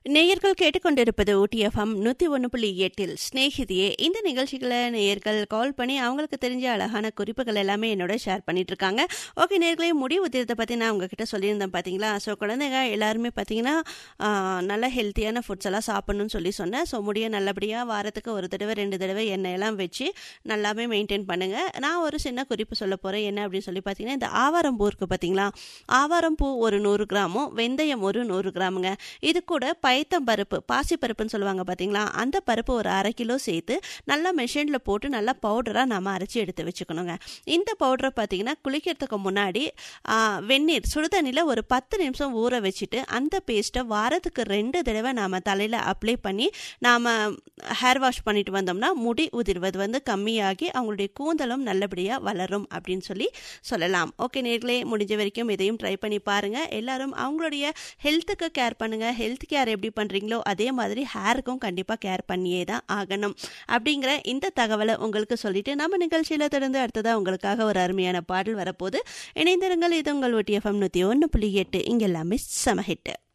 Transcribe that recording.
நேயர்கள் கேட்டுக்கொண்டிருப்பது ஊட்டிஎஃப்எம் நூற்றி ஒன்று புள்ளி எட்டில் ஸ்நேகிதியே இந்த நிகழ்ச்சிகளை நேயர்கள் கால் பண்ணி அவங்களுக்கு தெரிஞ்ச அழகான குறிப்புகள் எல்லாமே என்னோட ஷேர் பண்ணிட்டு இருக்காங்க ஓகே நேர்களே முடி உதிரத்தை பற்றி நான் உங்ககிட்ட சொல்லியிருந்தேன் பார்த்தீங்களா ஸோ குழந்தைங்க எல்லாருமே பார்த்தீங்கன்னா ஆஹ், நல்ல ஹெல்த்தியான ஃபுட்ஸ் எல்லாம் சாப்பிடணும்னு சொல்லி சொன்னேன் ஸோ முடியை நல்லபடியாக வாரத்துக்கு ஒரு தடவை ரெண்டு தடவை எண்ணெயெல்லாம் வச்சு நல்லாவே மெயின்டைன் பண்ணுங்கள் நான் ஒரு சின்ன குறிப்பு சொல்ல போகிறேன் என்ன அப்படின்னு சொல்லி பார்த்தீங்கன்னா இந்த ஆவாரம் பூ இருக்குது பார்த்தீங்களா ஆவாரம் பூ ஒரு நூறு கிராமும் வெந்தயம் ஒரு நூறு கிராமுங்க இது கூட பயத்தம் பருப்பு பாசி பருப்புன்னு சொல்லுவாங்க பார்த்தீங்களா அந்த பருப்பு ஒரு அரை கிலோ சேர்த்து நல்லா மெஷினில் போட்டு நல்லா பவுடராக நம்ம அரைச்சி எடுத்து வச்சுக்கணுங்க இந்த பவுடரை பார்த்தீங்கன்னா குளிக்கிறதுக்கு முன்னாடி ஆ, வெந்நீர் சுடுதண்ணியில் ஒரு பத்து நிமிஷம் ஊற வச்சுட்டு அந்த பேஸ்ட்டை வாரத்துக்கு ரெண்டு தடவை நாம் தலையில் அப்ளை பண்ணி நாம் ஹேர் வாஷ் பண்ணிட்டு வந்தோம்னா முடி உதிர்வது வந்து கம்மியாகி அவங்களுடைய கூந்தலும் நல்லபடியாக வளரும் அப்படின்னு சொல்லி சொல்லலாம் ஓகே நேர்களே முடிஞ்ச வரைக்கும் இதையும் ட்ரை பண்ணி பாருங்கள் எல்லாரும் அவங்களுடைய ஹெல்த்துக்கு கேர் பண்ணுங்கள் ஹெல்த் கேர் எப்படி பண்ணுறீங்களோ அதே மாதிரி ஹேருக்கும் கண்டிப்பாக கேர் பண்ணியே தான் ஆகணும் அப்படிங்கிற இந்த தகவலை உங்களுக்கு சொல்லிட்டு நம்ம நிகழ்ச்சியில் தொடர்ந்து அடுத்ததாக உங்களுக்காக ஒரு அருமையான பாடல் வரப்போது இணைந்திருங்கள் இது உங்கள் ஒட்டி எஃப்எம் நூற்றி ஒன்று புள்ளி எட்டு இங்கே எல்லாமே செம ஹிட்டு